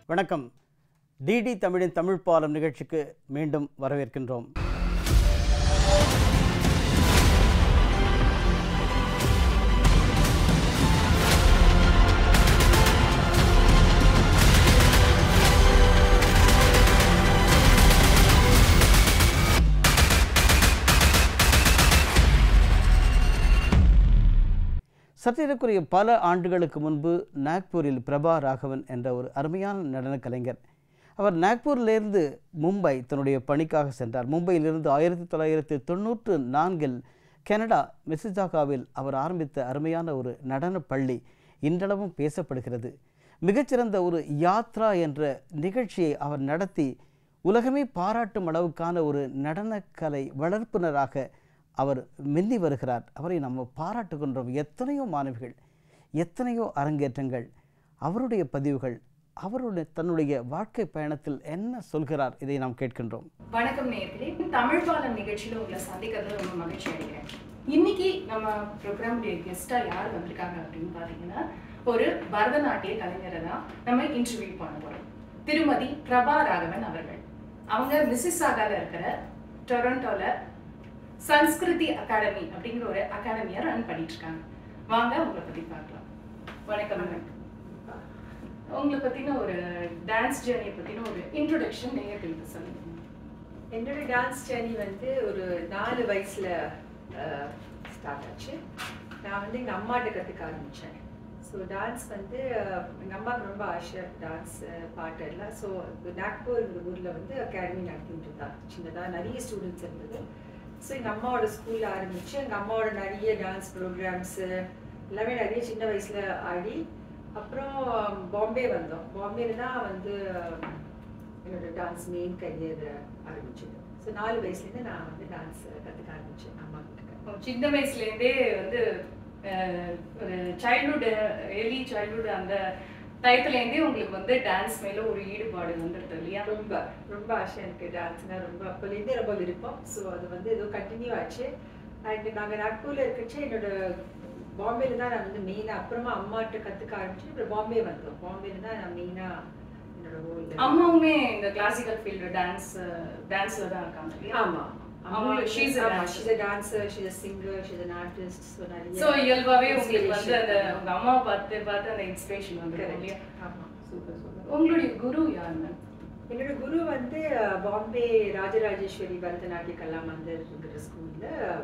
வணக்கம் டிடி தமிழின் தமிழ் பாலம் நிகழ்ச்சிக்கு மீண்டும் வரவேற்கின்றோம் சற்றேறக்குரிய பல ஆண்டுகளுக்கு முன்பு நாக்பூரில் பிரபா ராகவன் என்ற ஒரு அருமையான நடனக் கலைஞர் அவர் நாக்பூரிலிருந்து மும்பை தன்னுடைய பணிக்காக சென்றார் மும்பையிலிருந்து ஆயிரத்தி தொள்ளாயிரத்தி தொண்ணூற்று நான்கில் கனடா மிசிசாகாவில் அவர் ஆரம்பித்த அருமையான ஒரு நடனப் பள்ளி இன்றளவும் பேசப்படுகிறது மிகச்சிறந்த ஒரு யாத்ரா என்ற நிகழ்ச்சியை அவர் நடத்தி உலகமே பாராட்டும் அளவுக்கான ஒரு நடனக்கலை வளர்ப்புனராக அவர் மின்னி வருகிறார் அவரை நம்ம பாராட்டுகின்றோம் எத்தனையோ மாணவிகள் எத்தனையோ அரங்கேற்றங்கள் அவருடைய பதிவுகள் அவருடைய தன்னுடைய வாழ்க்கை பயணத்தில் என்ன சொல்கிறார் இதை நாம் கேட்கின்றோம் வணக்கம் நேயர்களே தமிழ் பாலம் நிகழ்ச்சியில உங்களை சந்திக்கிறது ரொம்ப மகிழ்ச்சி அடைகிறேன் இன்னைக்கு நம்ம ப்ரோக்ராமுடைய கெஸ்டா யார் வந்திருக்காங்க அப்படின்னு பாத்தீங்கன்னா ஒரு பரதநாட்டிய கலைஞரை தான் நம்ம இன்டர்வியூ பண்ண போறோம் திருமதி பிரபா ராகவன் அவர்கள் அவங்க மிஸ்ஸிசாகால இருக்கிற டொரண்டோல சன்ஸ்கிருதி அகாடமி அப்படிங்கிற ஒரு அகாடமியை ரன் பண்ணிட்டு இருக்காங்க வாங்க உங்களை பத்தி பார்க்கலாம் வணக்கம் வணக்கம் உங்களை பத்தின ஒரு டான்ஸ் ஜேர்னியை பத்தின ஒரு இன்ட்ரோடக்ஷன் நேயர்களுக்கு சொல்லுங்க என்னோட டான்ஸ் ஜேர்னி வந்து ஒரு நாலு வயசுல ஸ்டார்ட் ஆச்சு நான் வந்து எங்கள் அம்மாட்ட கற்றுக்க ஆரம்பித்தேன் ஸோ டான்ஸ் வந்து அஹ், எங்க அம்மாவுக்கு ரொம்ப ஆசை டான்ஸ் பாட்டு எல்லாம் ஸோ நாக்பூர் இந்த ஊரில் வந்து அகாடமி நடத்திட்டு இருந்தா சின்னதாக நிறைய ஸ்டூடெண்ட்ஸ் இருந்தது ஸோ எங்கள் அம்மாவோட ஸ்கூலில் ஆரம்பித்து எங்கள் அம்மாவோட நிறைய டான்ஸ் ப்ரோக்ராம்ஸு எல்லாமே நிறைய சின்ன வயசில் ஆடி அப்புறம் பாம்பே வந்தோம் பாம்பேல தான் வந்து என்னோட டான்ஸ் மெயின் கரியர் ஆரம்பிச்சது ஸோ நாலு வயசுலேருந்து நான் வந்து டான்ஸ் கற்றுக்க ஆரம்பித்தேன் அம்மா கிட்ட சின்ன வயசுல இருந்தே வந்து அஹ், ஒரு சைல்ட்ஹுட் ஏர்லி சைல்ட்ஹுட் அந்த டயத்துல இருந்தே உங்களுக்கு வந்து டான்ஸ் மேல ஒரு ஈடுபாடு வந்துடுது இல்லையா ரொம்ப ரொம்ப ஆசை எனக்கு டான்ஸ்னால் ரொம்ப அப்போலேருந்தே ரொம்ப விருப்பம் ஸோ அது வந்து ஏதோ கண்டினியூ ஆச்சு அண்ட் நாங்கள் நாக்பூரில் இருக்கச்சு என்னோட பாம்பேல தான் நான் வந்து மெயினாக அப்புறமா அம்மாட்ட கற்றுக்க ஆரம்பிச்சு அப்புறம் பாம்பே வந்தோம் பாம்பேல தான் நான் மெயினாக என்னோட ஹோல் அம்மாவுமே இந்த கிளாசிக்கல் ஃபீல்டு டான்ஸ் டான்ஸ்ல தான் இருக்காங்க இல்லையா ஆமா அவங்க she's a dancer. she's a dancer she's a singer she's an artist so நிறைய சோ இயல்பாவே உங்களுக்கு வந்து inspiration. அந்த உங்க அம்மாவை பார்த்து பார்த்து அந்த இன்ஸ்பிரேஷன் வந்து Correct. இல்லையா ஆமா சூப்பர் சூப்பர் உங்களுடைய குரு யாருங்க என்னோட குரு வந்து அஹ், பாம்பே ராஜராஜேஸ்வரி பரதநாட்டிய கலா மந்திர்ங்கிற ஸ்கூல்ல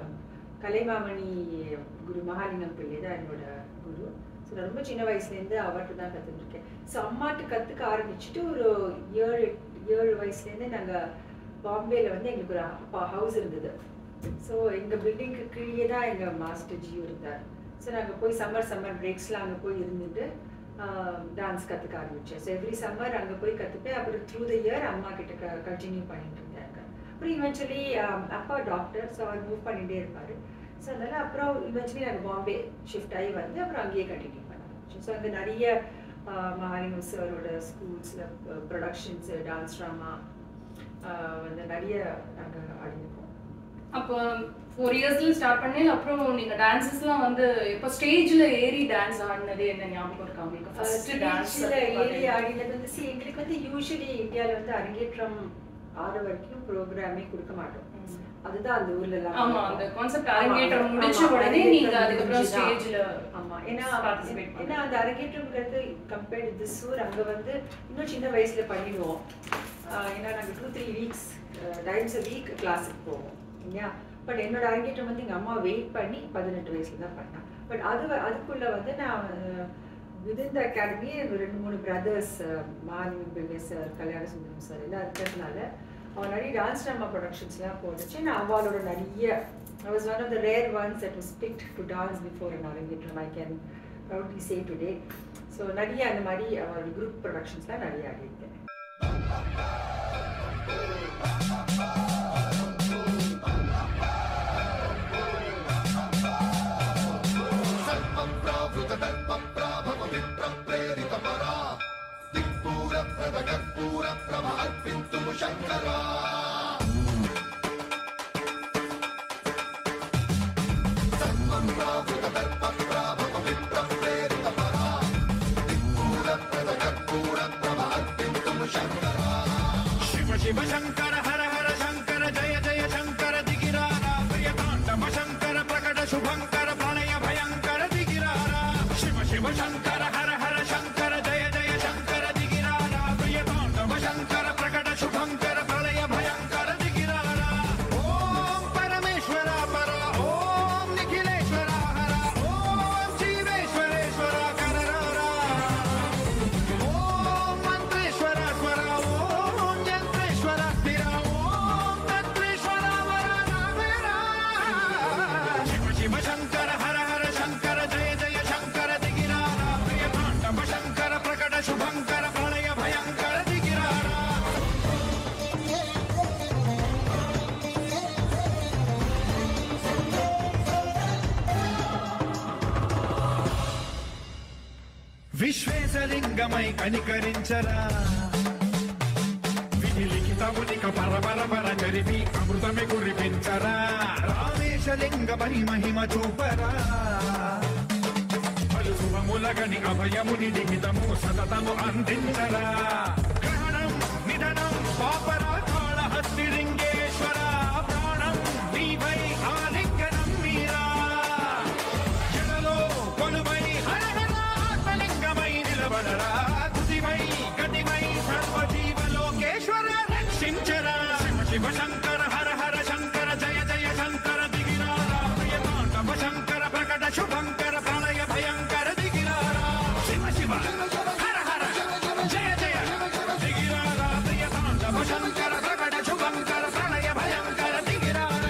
கலைமாமணி குரு மகாலிங்கம் பிள்ளை தான் என்னோட குரு ஸோ நான் ரொம்ப சின்ன வயசுலேருந்து அவர்கிட்ட தான் கற்றுட்டுருக்கேன் ஸோ அம்மாட்ட கற்றுக்க ஆரம்பிச்சுட்டு ஒரு ஏழு ஏழு வயசுலேருந்து நாங்கள் பாம்பேல வந்து எங்களுக்கு ஒரு அப்பா ஹவுஸ் இருந்தது ஸோ எங்கள் பில்டிங்க்கு கீழே தான் எங்கள் மாஸ்டர் ஜியோ இருந்தார் ஸோ நாங்கள் போய் சம்மர் சம்மர் பிரேக்ஸ்லாம் அங்கே போய் இருந்துட்டு டான்ஸ் கற்றுக்க ஆரம்பித்தேன் ஸோ எவ்ரி சம்மர் அங்கே போய் கற்றுப்பேன் அப்புறம் த்ரூ த இயர் அம்மா கிட்ட க கண்டினியூ பண்ணிட்டு இருந்தாங்க அப்புறம் இவென்ச்சுவலி அப்பா டாக்டர் ஸோ அவர் மூவ் பண்ணிகிட்டே இருப்பார் ஸோ அதனால் அப்புறம் இவென்ச்சுவலி நாங்கள் பாம்பே ஷிஃப்ட் ஆகி வந்து அப்புறம் அங்கேயே கண்டினியூ பண்ண ஆரம்பிச்சோம் ஸோ அங்கே நிறைய மகாலிங்கம் சாரோட ஸ்கூல்ஸில் ப்ரொடக்ஷன்ஸு டான்ஸ் ட்ராமா வந்து நிறைய நாங்கள் ஆடிருக்கோம் அப்போ ஃபோர் இயர்ஸ்ல ஸ்டார்ட் பண்ணி அப்புறம் நீங்க டான்சஸ்லாம் வந்து இப்போ ஸ்டேஜ்ல ஏறி டான்ஸ் ஆடினது என்ன ஞாபகம் இருக்கா உங்களுக்கு ஃபர்ஸ்ட் டான்ஸ் ஸ்டேஜ்ல ஏறி ஆடினது வந்து see, எங்களுக்கு வந்து யூஸ்வலி இந்தியால வந்து அரங்கேற்றம் ஆறு வரைக்கும் ப்ரோக்ராமே கொடுக்க மாட்டோம் அதுதான் அந்த ஊர்ல எல்லாம் ஆமா அந்த கான்செப்ட் ஆமா, அரங்கேற்றம் ஆமா, முடிச்ச ஆமா, உடனே நீங்க அரங்கேற்றம் அதுக்கப்புறம் முடிஞ்சுதான். ஸ்டேஜ்ல ஆமா ஏன்னா participate ஏன்னா பண்ணணும். அந்த அரங்கேற்றம்ங்கிறது கம்பேர்ட் திஸ் ஊர் அங்க வந்து இன்னும் சின்ன வயசுல பண்ணிடுவோம் ஆஹ் ஏன்னா நாங்க two three weeks times a week கிளாஸுக்கு போவோம் இல்லையா பட் என்னோட அரங்கேற்றம் வந்து எங்க அம்மா வெயிட் பண்ணி பதினெட்டு வயசுல தான் பண்ணேன் பட் அது வ- அதுக்குள்ள வந்து நான் விதின் த அகாடமி ரெண்டு மூணு பிரதர்ஸ் மாணவி பிள்ளை சார் கல்யாண சுந்தரம் சார் எல்லாம் இருக்கிறதுனால அவன் நிறைய டான்ஸ் ட்ராமா ப்ரொடக்ஷன்ஸ்லாம் போட்டுச்சு நான் அவளோட நிறைய I was one of the rare ones that was picked to dance before an அரங்கேற்றம் I can proudly say today. So நிறைய அந்த மாதிரி அவரோட குரூப் ப்ரொடக்ஷன்ஸ்லாம் நிறைய ஆடியிருக்கேன் Pura విశ్వేశలింగమై కనికరించరా విధి లిఖితమునిక పరపర పర జరిపి అమృతమి కురిపించరా రామేశలింగమని మహిమ చూపరా పలు శుభములగని అభయముని లిఖితము సతతము అందించరా గ్రహణం నిధనం పాపరా కాళహస్తిలింగేశ్వర ప్రాణం నీవై ఆలింగనం మీరా జలలో కొలువై హరహరాత్మలింగమై నిలబడరా తుదివై గతివై సర్వజీవలోకేశ్వర రక్షించరా శివ శివ శంకర హర హర శంకర జయ జయ శంకర దిగిరారా ప్రియ తాండవ శంకర ప్రకట శుభంకర ప్రళయ భయంకర దిగిరారా శివ శివ హర హర జయ జయ దిగిరారా ప్రియ తాండవ శంకర ప్రకట శుభంకర ప్రళయ భయంకర దిగిరారా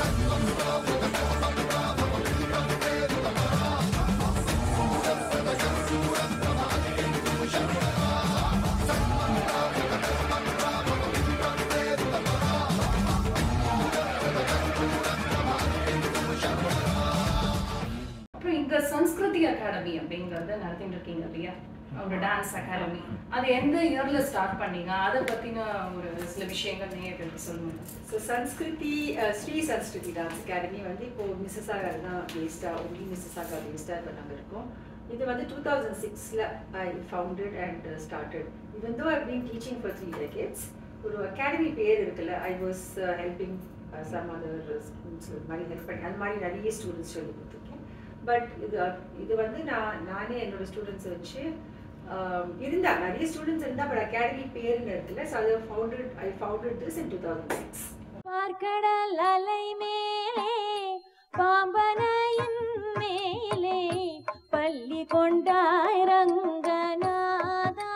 அப்புறம் இங்க சன்ஸ்கிருதி அகாடமி அப்படிங்கறத நடத்திட்டு இருக்கீங்க இல்லையா ஒரு டான்ஸ் அகாடமி அது எந்த இயர்ல ஸ்டார்ட் பண்ணீங்க அதை பத்தின ஒரு சில விஷயங்கள் நேயர்களுக்கு சொல்லுங்க ஸோ சன்ஸ்கிருதி அஹ், ஸ்ரீ சன்ஸ்கிருதி டான்ஸ் அகாடமி வந்து இப்போ மிஸ்ஸஸாக தான் பேஸ்டாக ஒன்லி மிஸ்ஸஸாக பேஸ்டாக இப்போ நாங்கள் இருக்கோம் இது வந்து டூ தௌசண்ட் சிக்ஸில் ஐ founded and started even though I been teaching for three decades ஒரு அகாடமி பேர் இருக்குல்ல I was helping some other schools இது மாதிரி ஹெல்ப் பண்ணி அது மாதிரி நிறைய ஸ்டூடெண்ட்ஸ் சொல்லி கொடுத்துருக்கேன் பட் இது இது வந்து நான் நானே என்னோட ஸ்டூடெண்ட்ஸை வச்சு ஆம், இருந்தா நிறைய ஸ்டூடெண்ட்ஸ் இருந்தா பட் அகாடமி பேருன்னு இருக்குல்ல ஸோ அதை founded I founded this in two thousand six பார்க்கடல் அலை மேலே பாம்பனையின் மேலே பள்ளி கொண்டாய் ரங்கநாதா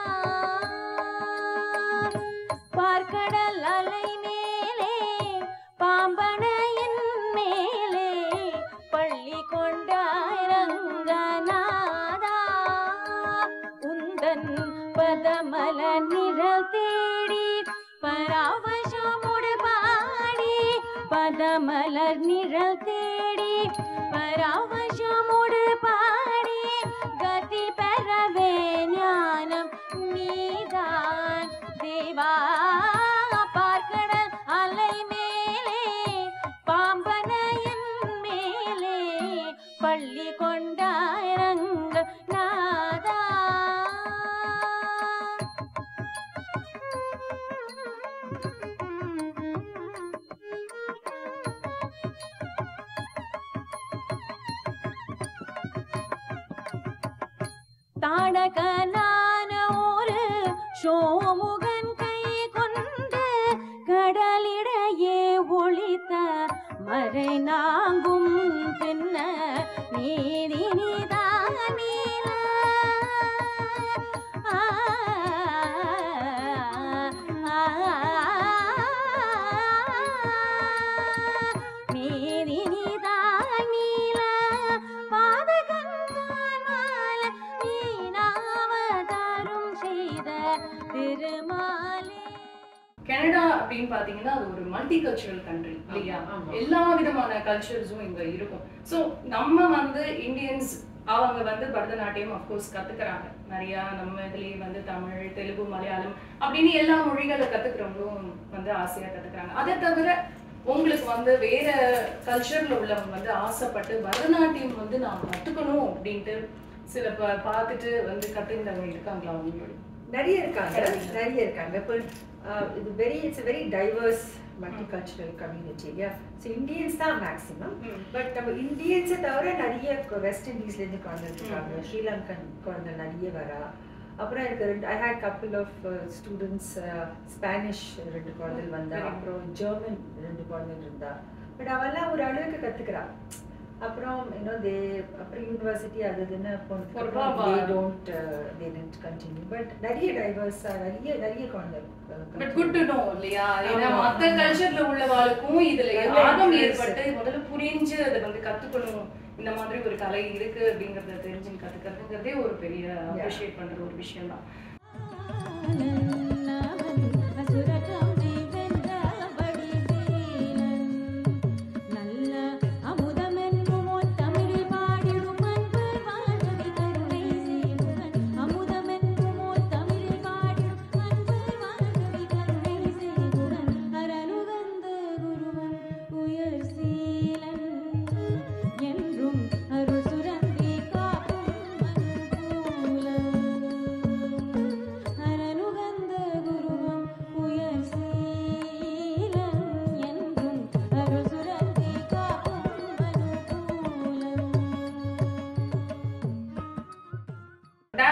பார்க்கடல் அலை மேலே பாம்பனையின் மேலே பள்ளி கொண்டாய் ரங்கநாதா உந்தன் பதமல நிழல் தேடி பராவசமுடு பாடி பதமலர் நிழல் தேடி பராவசமுடு பாடி கதி பெறவே ஞானம் நீதான் தேவா பார்க்கடல் அலை மேலே பாம்பனையின் மேலே பள்ளி கொண்டாய் ரங்க நாதா தாடகனான ஒரு சோமுகன் கை கொண்டு கடலிடையே ஒளித்த மறை நாங்கும் பின்ன நீதி நீதானீல ஆ, நீதி நீதானீல பாதகந்தானால நீனாவதாரும் செய்த திருமாலே கனடா அப்படின்னு பாத்தீங்கன்னா அது ஒரு மல்டி கல்ச்சுரல் கண்ட்ரி இல்லையா ஆமா. எல்லா விதமான கல்ச்சர்ஸும் இங்க இருக்கும் சோ நம்ம வந்து இந்தியன்ஸ் அவங்க வந்து பரதநாட்டியம் அஃப்கோர்ஸ் கத்துக்கிறாங்க நிறைய நம்ம இதுலயே வந்து தமிழ் தெலுங்கு மலையாளம் அப்படின்னு எல்லா மொழிகளை கத்துக்கிறவங்களும் வந்து ஆசையா கத்துக்கிறாங்க அதை தவிர உங்களுக்கு வந்து வேற கல்ச்சர்ல உள்ளவங்க வந்து ஆசைப்பட்டு பரதநாட்டியம் வந்து நான் கத்துக்கணும் அப்படின்ட்டு சில ப- பார்த்துட்டு வந்து கத்துக்கிட்டவங்க இருக்காங்களா அவங்களோட நிறைய இருக்காங்க Academy. நிறைய இருக்காங்க இப்போ ஆஹ், இது very it's very diverse multicultural community இல்லையா ஸோ இந்தியன்ஸ் தான் மேக்ஸிமம் ம். பட் நம்ம இந்தியன்ஸை தவிர நிறைய வெஸ்ட் இண்டீஸ்லேருந்து குழந்தைங்க இருக்காங்க ஸ்ரீலங்கன் குழந்தை நிறைய வரா அப்புறம் எனக்கு ரெண்டு I had couple of students Spanish ரெண்டு குழந்தைகள் வந்தா Very good. அப்புறம் ஜெர்மன் ரெண்டு குழந்தைகள் இருந்தா பட் அவெல்லாம் ஒரு அளவுக்கு கத்துக்கிறா அப்புறம் இன்னும் தே அப்புறம் யூனிவர்சிட்டி அது இதுன்னு ஒரு போனதுக்கு பாபா. They don't they tend continue but நிறைய டைவர்ஸா நிறைய நிறைய குழந்தை பட் குட் டு நோ இல்லையா ஏன்னா ஆமா. மத்த கல்ச்சர்ல உள்ளவாளுக்கும் இதுல நல்ல ஆர்வம் interest. ஏற்பட்டு முதல்ல புரிஞ்சு அதை வந்து கத்துக்கணும் இந்த மாதிரி ஒரு கலை இருக்கு அப்படிங்கறத தெரிஞ்சு கத்துக்கிறதுங்கிறதே ஒரு பெரிய அப்ரிஷியேட் பண்ற ஒரு விஷயம் தான் நல்ல அமுதமென்னுமோ தமிழில் பாடிடும் அன்பர் வாழ்வதை கருணை செய்வன்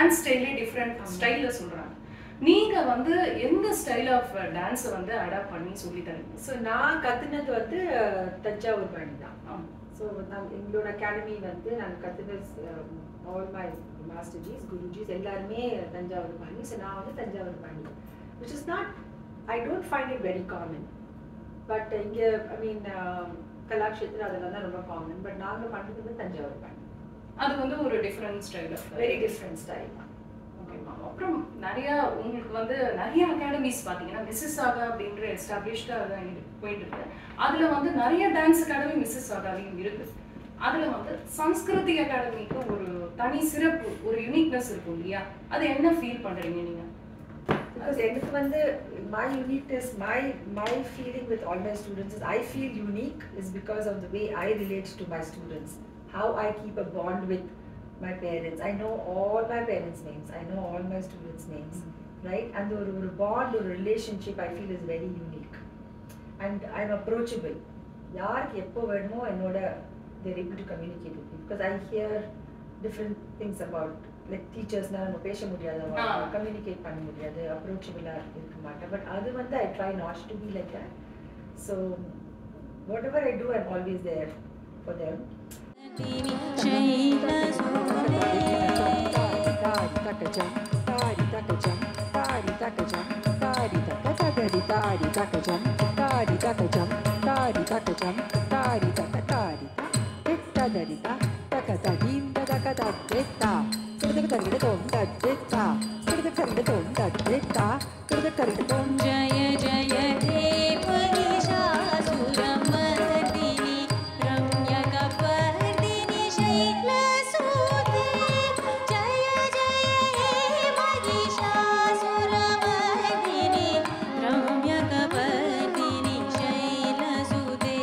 டான்ஸ் ஸ்டைலே டிஃப்ரெண்ட் ஸ்டைல்ல சொல்றாங்க நீங்க வந்து எந்த ஸ்டைல் ஆஃப் டான்ஸை வந்து அடாப்ட் பண்ணி சொல்லி தரீங்க ஸோ நான் கத்துனது வந்து அஹ், தஞ்சாவூர் பாணி தான் ஆமா. ஸோ நாங்கள் எங்களோட அகாடமி வந்து நாங்கள் கத்துனது ஆல் மை மாஸ்டர்ஜிஸ் குருஜிஸ் எல்லாருமே தஞ்சாவூர் பாணி ஸோ நான் வந்து தஞ்சாவூர் பாணி which is not I don't find it very common but இங்கே ஐ மீன் கலாக்ஷேத்திரம் அதெல்லாம் தான் ரொம்ப காமன் பட் நாங்கள் பண்ணுறது வந்து தஞ்சாவூர் பாணி அது வந்து ஒரு different style of very different style ஓகேம்மா அப்புறம் நிறைய உங்களுக்கு வந்து நிறைய அகாடமிஸ் பார்த்தீங்கன்னா மிஸ்ஸஸ் ஆகா அப்படின்ற எஸ்டாப்ளிஷ்டாக தான் இரு- போயிட்டு இருக்கு அதுல வந்து நிறைய டான்ஸ் அகாடமி மிஸ்ஸஸ் ஆகாலையும் இருக்கு அதுல வந்து சம்ஸ்கிருதி அகாடமிக்கு ஒரு தனி சிறப்பு ஒரு யூனிக்னஸ் இருக்கும் இல்லையா அது என்ன ஃபீல் பண்றீங்க நீங்க Because எனக்கு வந்து my uniqueness, my my feeling with all my students is I feel unique is because of the way I relate to my students, how I keep a bond with my parents. I know all my parents' names. I know all my students' names, right? And the ஒரு bond, ஒரு relationship I feel is very unique, and I'm approachable. யாருக்கு எப்போ வேணுமோ என்னோட they're able to communicate with me because I hear different things about like teachers நம்ம பேச முடியாது ஆ. Communicate பண்ண முடியாது அப்ரோச்சபிளாக இருக்க மாட்டேன் பட் அது வந்து I try not to be like that so whatever I do I'm always there for them जय जय हे महिषासुरमर्दिनि रम्यकपर्दिनि शैलसूते जय जय हे महिषासुरमर्दिनि रम्यकपर्दिनि शैलसूते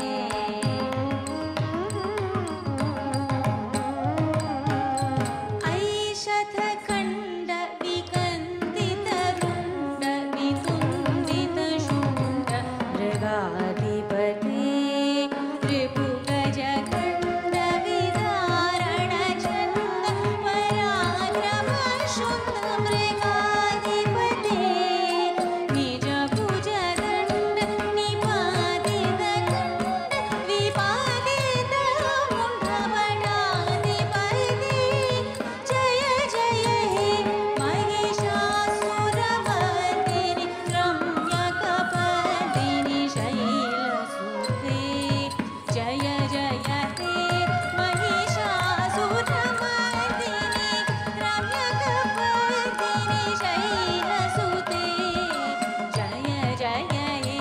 ऐषथखण्ड विकन्दितरुण्ड विकुन्दितशुण्ड मृगाधिपते रिपुगजखण्ड विदारणचण्ड पराक्रमशुण्ड मृगाधिपते निजभुजदण्ड निपातितखण्ड विपातितमुण्डवडाधिपते जय जय हे महिषासुरमर्दिनि रम्यकपर्दिनि शैलसुते जय जय हे महिषासुरमर्दिनि रम्यकपर्दिनि शैलसुते जय जय हे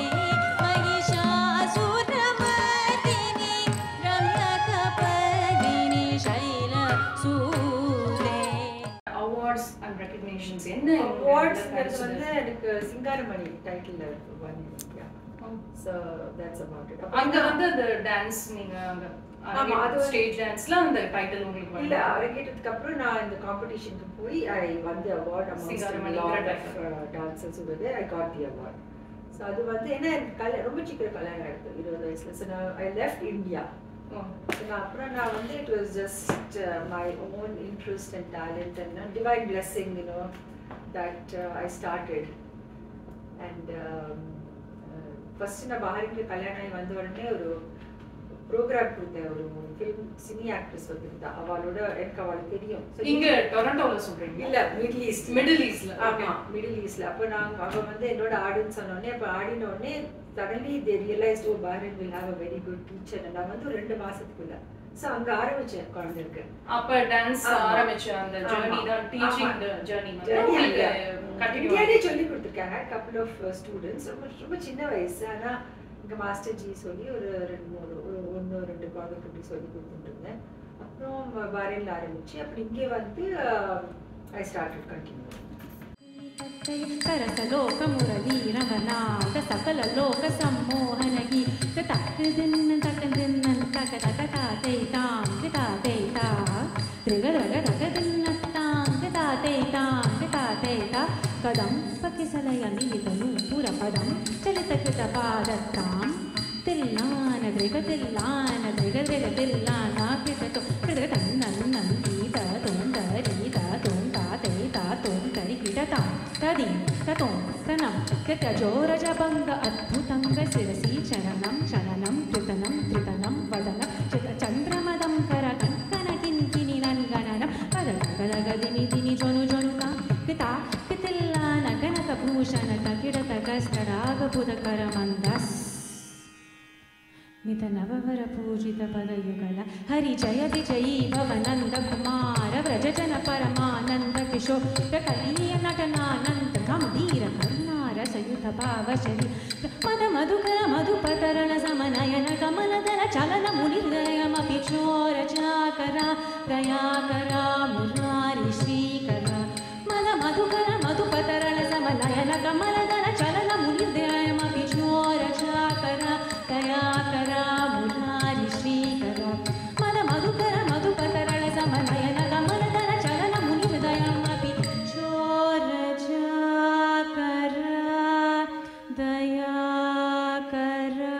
महिषासुरमर्दिनि रम्यकपर्दिनि शैलसुते அவார்ட்ஸ் அண்ட் ரெக்கக்னேஷன்ஸ் என்ன அவார்ட்ஸ்ங்கிறது வந்து எனக்கு Singaramani title won so that's about it அங்க வந்து அந்த டான்ஸ் நீங்க அங்க ஆமா, அது வந்து- ஸ்டேஜ் டான்ஸ்ல அந்த டைட்டில் உங்களுக்கு இல்ல வந்து அரங்கேற்றதுக்கு அப்புறம் நான் இந்த காம்படிஷனுக்கு போய் ஐ வந்து அவார்ட் சிங்காரமணி டான்சர்ஸ் வருது I got the award so அது வந்து ஏன்னா எனக்கு கல்யாணம் ரொம்ப சீக்கிரம் கல்யாணம் ஆயிடுது இருபது வயசுல ஸோ நான் ஐ லெஃப்ட் இந்தியா ஓ. நான் அப்புறம் நான் வந்து it was just my own interest and talent and divine blessing you know that I started and first நான் பாரிக்கு கல்யாணம் ஆகி வந்த உடனே ஒரு ப்ரோக்ராம் கொடுத்தேன் ஒரு ஃபிலிம் சினி ஆக்ட்ரஸ் வந்திருந்தா அவளோட எனக்கு அவளுக்கு தெரியும் So, இங்க டொரண்டோல சொல்றீங்க இல்ல மிடில் ஈஸ்ட் மிடில் ஈஸ்ட்ல ஆமா மிடில் ஈஸ்ட்ல அப்ப நாங்க அவ வந்து என்னோட ஆடுன்னு சொன்னோடனே அப்ப ஆடின உடனே சடன்லி தே ரியலைஸ்ட் ஓ பாரன் will have a very good teacher நான் வந்து ஒரு ரெண்டு மாசத்துக்குள்ள சோ அங்க ஆரம்பிச்சேன் குழந்தைக்கு அப்ப டான்ஸ் ஆமா. ஆரம்பிச்ச அந்த ஜர்னி ஆமா. தான் டீச்சிங் ஆமா. ஜர்னி வந்து Journey உங்களுக்கு அங்க. கண்டினியூ இந்தியாலே சொல்லி கொடுத்துருக்காங்க கப்புள் ஆஃப் ஸ்டூடெண்ட்ஸ் ரொம்ப ரொம்ப சின்ன வயசு ஆனா இங்க மாஸ்டர் ஜி சொல்லி ஒரு ரெண்டு மூணு ஒரு ஒன்று ரெண்டு குழந்தைக்கு இப்படி சொல்லி கொடுத்துட்டு இருந்தேன் அப்புறம் பாரின்ல ஆரம்பிச்சு அப்புறம் இங்கே வந்து ஐ ஸ்டார்டட் கண்டினியூ करकलोकमुरलीरमनाद सकललोकसम्मोहनगी तकदिन्न तकदिन्न तकतकतातैतां कृतातैता त्रिगदगदगदिन्नत्तां कृतातैतां कृतातैता कदं पकिसलयमिलितनूपुरपदं चलितकृतपादत्तां तिल्लान दृगतिल्लान दृगदृगतिल्लाना कृततो कृततन्नन्नं गीत तों दरीत तों तात ततां तदीं ततों तनं त्यजोरजभङ्ग अद्भुतङ्ग शिरसि चरणं चलनं त्रितनं त्रितनं वदनं चित चन्द्रमदं करकङ्कणकिञ्चिनि नन्गणनं पदगदगदिनि दिनि जोनु जोनुता पिता पितिल्ला नगनकभूषण तकिडतकस्तडागबुधकरमन्दस् मित नववर पूजित पदयुगल हरि जय विजयी भवनन्द कुमार व्रजजन परमानन्द किशोर कलीय नटनानन्द गम्भीर करुणार सयुत भावशरी मद मधुकर मधुपतरण समनयन कमलदल चलन मुनिहृदयमपि चोर चाकरा दयाकरा मुरारि श्रीकरा मद मधुकर मधुपतरण समनयन कमलदल चलन मुनिहृदयमपि चोर चाकरा दयाकरा मुरारि श्रीकरा मद मधुकर मधुपतरण समनयन कमलदल चलन मुनिहृदयमपि चोर चाकरा दयाकरा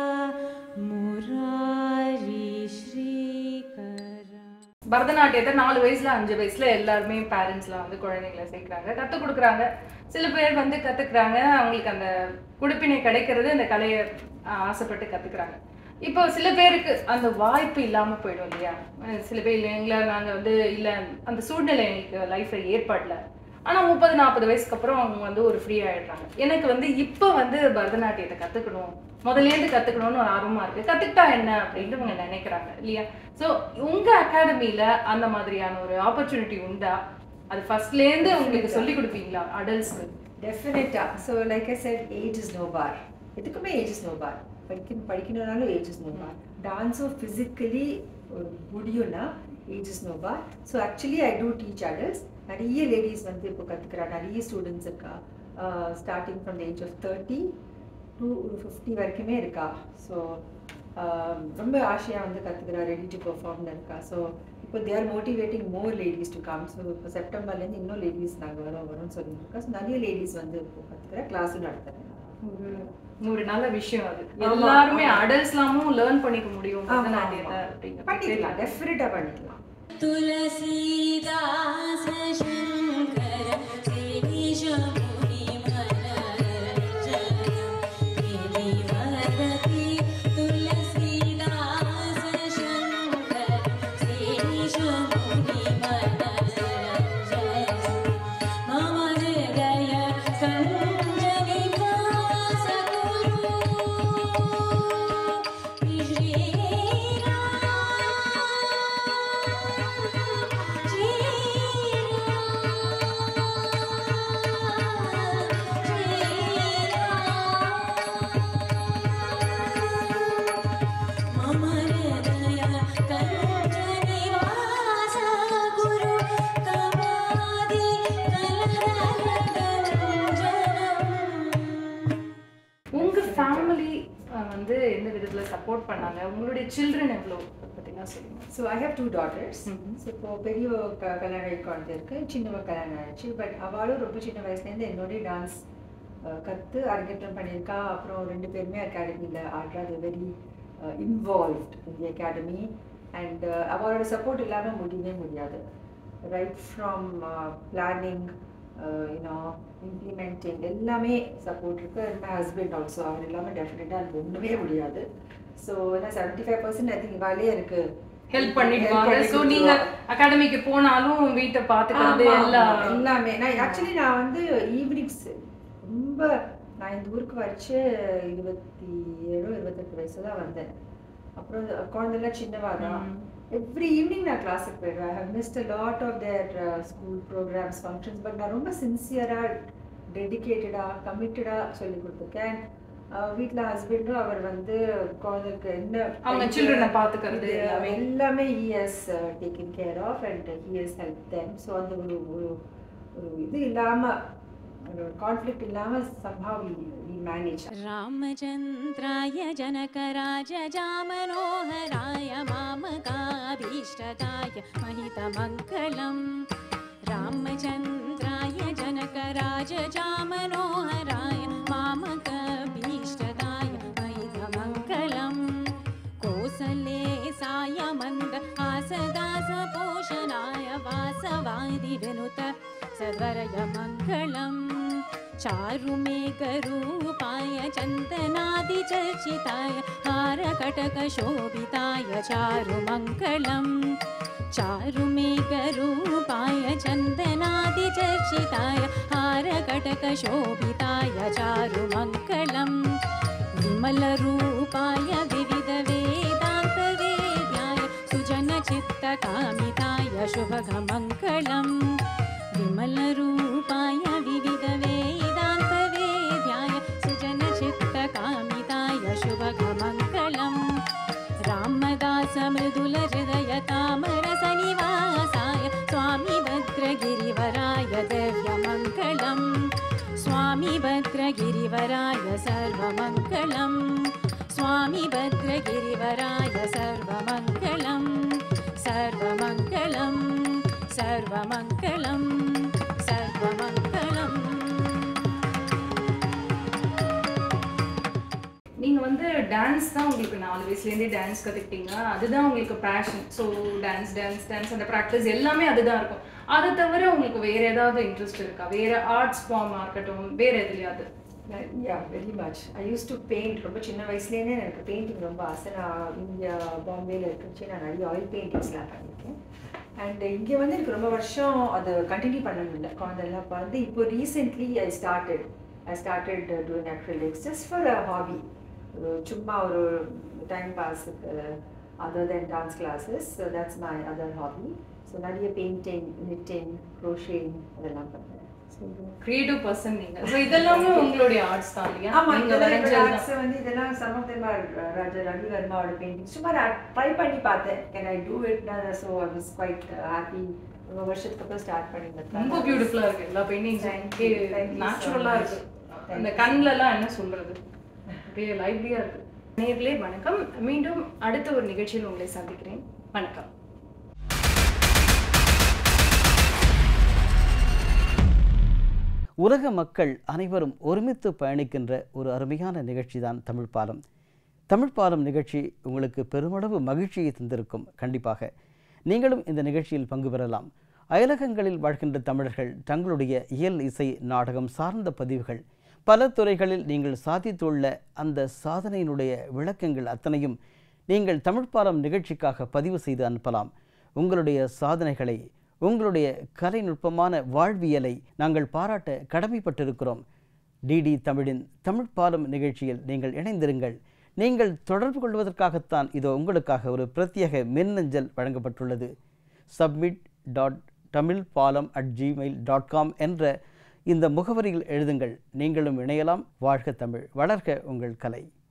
मुरारि श्रीकरा பரதநாட்டியத்தை நாலு வயசுல அஞ்சு வயசுல எல்லாருமே பேரண்ட்ஸ்லாம் வந்து குழந்தைங்களை சேர்க்குறாங்க கற்றுக் கொடுக்குறாங்க சில பேர் வந்து கற்றுக்குறாங்க அவங்களுக்கு அந்த குடுப்பினை கிடைக்கிறது அந்த கலையை ஆஹ், ஆசைப்பட்டு கற்றுக்குறாங்க இப்போ சில பேருக்கு அந்த வாய்ப்பு இல்லாமல் போயிடும் இல்லையா அஹ் சில பேர் இல்லைங்களா நாங்கள் வந்து இல்லை அந்த சூழ்நிலை எங்களுக்கு லைஃப்பில் ஏற்படல ஆனால் முப்பது நாற்பது வயசுக்கு அப்புறம் அவங்க வந்து ஒரு ஃப்ரீ ஆயிடுறாங்க எனக்கு வந்து இப்போ வந்து பரதநாட்டியத்தை கற்றுக்கணும் முதல்லேருந்து கற்றுக்கணும்னு ஒரு ஆர்வமாக இருக்குது கற்றுக்கிட்டா என்ன அப்படின்ட்டு இவங்க நினைக்கிறாங்க இல்லையா ஸோ உங்கள் அகாடமியில் அந்த மாதிரியான ஒரு ஆப்பர்ச்சுனிட்டி உண்டா அது ஃபர்ஸ்ட்லேருந்து உங்களுக்கு சொல்லி கொடுப்பீங்களா அடல்ட்ஸ்க்கு டெஃபினட்டா so like I said age is no bar எதுக்குமே ஏஜ் இஸ் நோ பார் படிக்க படிக்கணும்னாலும் ஏஜ் இஸ் நோ பார் டான்ஸும் ஃபிசிக்கலி முடியும்னா age is no bar so actually I do teach adults நிறைய லேடிஸ் வந்து இப்போ கற்றுக்கிறா நிறைய ஸ்டூடெண்ட்ஸ் இருக்கா starting from the age of thirty to ஒரு ஃபிஃப்டி வரைக்குமே இருக்கா ஸோ ரொம்ப ஆசையாக வந்து கற்றுக்கிறா ரெடி டு பெர்ஃபார்ம்னு இருக்கா ஸோ இப்போ they are motivating more ladies to come so இப்போ செப்டம்பர்லேருந்து இன்னும் லேடிஸ் நாங்கள் வரோம் வரோம்னு சொல்லியிருக்கோம் ஸோ நிறைய லேடிஸ் வந்து இப்போ கற்றுக்கிறேன் கிளாஸும் நடத்துகிறேன் ஒரு ஒரு நல்ல விஷயம் அது ஆமா, எல்லாருமே ஆமா. அடல்ட்ஸ்லாமும் லேர்ன் பண்ணிக்க முடியும் ஆமா, பரதநாட்டியத்தை ஆமா. அப்படிங்கிறது பண்ணிக்கலாம் டெஃபினட்டாக பண்ணிக்கலாம் तुलसीदास शङ्कर गिरीश वदति तुलसीदास शङ्कर गिरीश मम हृदय कञ्जनिवास गुरु உங்க ஃபேமிலி வந்து எந்த விதத்துல சப்போர்ட் பண்ணாங்க உங்களுடைய சில்ட்ரன் எவ்வளோ அதை பத்தினா சொல்லுங்க so I have two daughters Mhm. So இப்போ பெரியவ க கல்யாணம் ஆகி குழந்தை இருக்கு சின்னவ கல்யாணம் ஆயிடுச்சு பட் அவளும் ரொம்ப சின்ன வயசுலேருந்து என்னோடய டான்ஸ் கற்று அரங்கேற்றம் பண்ணியிருக்கா அப்புறம் ரெண்டு பேருமே அகாடமியில் ஆடுறாது very involved in the academy and அவளோட சப்போர்ட் இல்லாமல் முடியவே முடியாது right from planning you know implementing எல்லாமே சப்போர்ட் இருக்கு மை ஹஸ்பண்ட் ஆல்சோ அவர் இல்லாமல் டெஃபினட்டாக அது ஒன்றுமே முடியாது ஸோ ஏன்னா seventy five percent I think இவாலே இருக்கு ஹெல்ப் பண்ணிடுவாங்க பண்ணி ஸோ நீங்க கொடுத்துருவா. அகாடமிக்கு போனாலும் வீட்டை பார்த்துக்கிறது ஆமா, எல்லாம் ஆமா, எல்லாமே நான் ஆக்சுவலி நான் வந்து ஈவினிங்ஸ் ரொம்ப நான் இந்த ஊருக்கு வச்சு இருபத்தி ஏழோ இருபத்தெட்டு வயசு தான் வந்தேன் அப்புறம் குழந்தைலாம் சின்னவா தான் ம். எவ்ரி ஈவினிங் நான் கிளாஸுக்கு போயிடுவேன் I have missed a lot of their school programmes functions but நான் ரொம்ப சின்சியராக டெடிக்கேட்டடாக கமிட்டடாக சொல்லி கொடுத்துருக்கேன் வீட்டில் ஹஸ்பண்டும் அவர் வந்து குழந்தைக்கு என்ன அவங்க children-அ பாத்துக்கிறது இது எல்லாமே. எல்லாமே he's taken care of and he's help them so அந்த ஒரு ஒரு ஒரு இது இல்லாமல் ஒரு கான்ஃப்ளிக்ட் இல்லாமல் somehow we we manage रामचन्द्राय जनकराजजामनोहराय मामकाभीष्टदाय महितमङ्गलम् रामचन्द्राय जनकराजजामनोहराय मामकभीष्टदाय महितमङ्गलम् Kosle Sai मन्द आसदासपोषणाय वासवादिविनुत सद्वरय मङ्गलम् चारुमेघरूपाय चन्दनादिचर्चिताय हारकटकशोभिताय चारुमङ्गलम् चारुमेघरूपाय चन्दनादिचर्चिताय हारकटकशोभिताय चारुमङ्गलम् विमलरूपाय विविधवेदान्तवेद्याय सुजनचित्तकामिताय शुभगमङ्गलम् विमलरूपाय विविधवेदान्तवेद्याय सुजनचित्तकामिताय शुभगमङ्गलम् रामदासमृदुलहृदयतामरसनिवासाय स्वामी भद्रगिरिवराय दिव्यमङ्गलम् स्वामी भद्रगिरिवराय सर्वमङ्गलम् स्वामी भद्रगिरिवराय सर्वमङ्गलम् सर्वमङ्गलम् सर्वमङ्गलम् सर्वमङ्गलम् நீங்க வந்து டான்ஸ் தான் உங்களுக்கு நாலு வயசுலேருந்தே டான்ஸ் கற்றுக்கிட்டீங்க அதுதான் உங்களுக்கு passion so dance dance dance அந்த ப்ராக்டிஸ் எல்லாமே அதுதான் இருக்கும் அதை தவிர உங்களுக்கு வேற ஏதாவது இன்ட்ரெஸ்ட் இருக்கா வேற ஆர்ட்ஸ் ஃபார்மாக இருக்கட்டும் வேற எதுலையாவது yeah very much I used to paint ரொம்ப சின்ன வயசுலேருந்தே எனக்கு பெயிண்டிங் ரொம்ப ஆசை நான் இங்கே பாம்பேல இருக்குச்சு நான் நிறைய ஆயில் பெயிண்டிங்ஸ்லாம் பண்ணியிருக்கேன் அண்ட் இங்கே வந்து எனக்கு ரொம்ப வருஷம் அதை கண்டினியூ பண்ண முடியல குழந்தைலாம் வந்து இப்போ recently I started I started doing acrylics just for a hobby சும்மா ஒரு டைம் பாஸுக்கு other than dance classes so that's my other hobby so நிறைய பெயிண்டிங் நிட்டிங் க்ரோஷிங் அதெல்லாம் பண்ணுறேன் ஸோ கிரியேட்டிவ் பர்சன் நீங்க ஸோ இதெல்லாமே உங்களுடைய ஆர்ட்ஸ் தான் இல்லையா ஆமா நீங்க இந்த வரைஞ்சது தான். ஆர்ட்ஸ் வந்து இதெல்லாம் some of them are Raja Ravi வர்மாவோட பெயிண்டிங் சும்மா நான் ட்ரை பண்ணி பார்த்தேன் can I do it so I was quite happy ரொம்ப வருஷத்துக்கு அப்புறம் ஸ்டார்ட் பண்ணி ரொம்ப பியூட்டிஃபுல்லா இருக்கு எல்லா paintings Thank you. Thank you so நேச்சுரலா much. இருக்கு Thank அந்த you. கண்ணுல எல்லாம் என்ன சொல்றது அப்படியே லைவ்லியா இருக்கு நேர்களே வணக்கம் மீண்டும் அடுத்த ஒரு நிகழ்ச்சியில் உங்களை சந்திக்கிறேன் வணக்கம் உலக மக்கள் அனைவரும் ஒருமித்து பயணிக்கின்ற ஒரு அருமையான நிகழ்ச்சி தான் தமிழ் பாலம் தமிழ் பாலம் நிகழ்ச்சி உங்களுக்கு பெருமளவு மகிழ்ச்சியை தந்திருக்கும் கண்டிப்பாக நீங்களும் இந்த நிகழ்ச்சியில் பங்கு பெறலாம் அயலகங்களில் வாழ்கின்ற தமிழர்கள் தங்களுடைய இயல் இசை நாடகம் சார்ந்த பதிவுகள் பல துறைகளில் நீங்கள் சாதித்துள்ள அந்த சாதனையினுடைய விளக்கங்கள் அத்தனையும் நீங்கள் தமிழ் பாலம் நிகழ்ச்சிக்காக பதிவு செய்து அனுப்பலாம் உங்களுடைய சாதனைகளை உங்களுடைய கலைநுட்பமான வாழ்வியலை நாங்கள் பாராட்ட கடமைப்பட்டிருக்கிறோம் டிடி தமிழின் தமிழ் பாலம் நிகழ்ச்சியில் நீங்கள் இணைந்திருங்கள் நீங்கள் தொடர்பு கொள்வதற்காகத்தான் இதோ உங்களுக்காக ஒரு பிரத்யேக மின்னஞ்சல் வழங்கப்பட்டுள்ளது சப்மிட் டாட் தமிழ் பாலம் அட் ஜிமெயில் டாட் காம் என்ற இந்த முகவரியில் எழுதுங்கள் நீங்களும் இணையலாம் வாழ்க தமிழ் வளர்க உங்கள் கலை